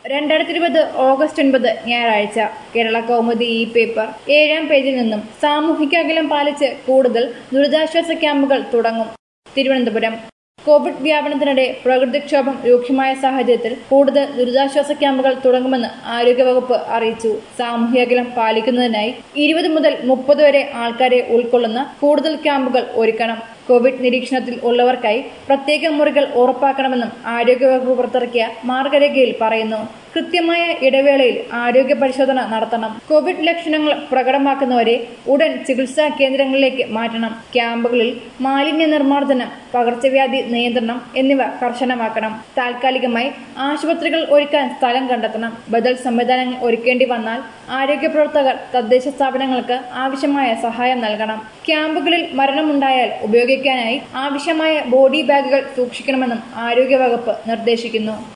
രണ്ടായിരത്തി ഇരുപത് ഓഗസ്റ്റ് ഒൻപത് ഞായറാഴ്ച കേരള കൗമുദി ഈ പേപ്പർ ഏഴാം പേജിൽ നിന്നും സാമൂഹിക അകലം പാലിച്ച് കൂടുതൽ ദുരിതാശ്വാസ ക്യാമ്പുകൾ തുടങ്ങും തിരുവനന്തപുരം കോവിഡ് വ്യാപനത്തിനിടെ പ്രകൃതിക്ഷോഭം രൂക്ഷമായ സാഹചര്യത്തിൽ കൂടുതൽ ദുരിതാശ്വാസ ക്യാമ്പുകൾ തുടങ്ങുമെന്ന് ആരോഗ്യവകുപ്പ് അറിയിച്ചു സാമൂഹ്യ അകലം പാലിക്കുന്നതിനായി ഇരുപത് മുതൽ മുപ്പത് വരെ ആൾക്കാരെ ഉൾക്കൊള്ളുന്ന കൂടുതൽ ക്യാമ്പുകൾ ഒരുക്കണം കോവിഡ് നിരീക്ഷണത്തിൽ ഉള്ളവർക്കായി പ്രത്യേക മുറികൾ ഉറപ്പാക്കണമെന്നും ആരോഗ്യവകുപ്പ് പുറത്തിറക്കിയ മാർഗരേഖയിൽ പറയുന്നു കൃത്യമായ ഇടവേളയിൽ ആരോഗ്യ പരിശോധന നടത്തണം കോവിഡ് ലക്ഷണങ്ങൾ പ്രകടമാക്കുന്നവരെ ഉടൻ ചികിത്സാ കേന്ദ്രങ്ങളിലേക്ക് മാറ്റണം ക്യാമ്പുകളിൽ മാലിന്യ നിർമ്മാർജ്ജനം പകർച്ചവ്യാധി നിയന്ത്രണം എന്നിവ കർശനമാക്കണം താൽക്കാലികമായി ആശുപത്രികൾ ഒരുക്കാൻ സ്ഥലം കണ്ടെത്തണം ബദൽ സംവിധാനങ്ങൾ ഒരുക്കേണ്ടി വന്നാൽ ആരോഗ്യ പ്രവർത്തകർ തദ്ദേശ സ്ഥാപനങ്ങൾക്ക് ആവശ്യമായ സഹായം നൽകണം ക്യാമ്പുകളിൽ മരണമുണ്ടായാൽ ഉപയോഗിക്കാനായി ആവശ്യമായ ബോഡി ബാഗുകൾ സൂക്ഷിക്കണമെന്നും ആരോഗ്യവകുപ്പ് നിർദ്ദേശിക്കുന്നു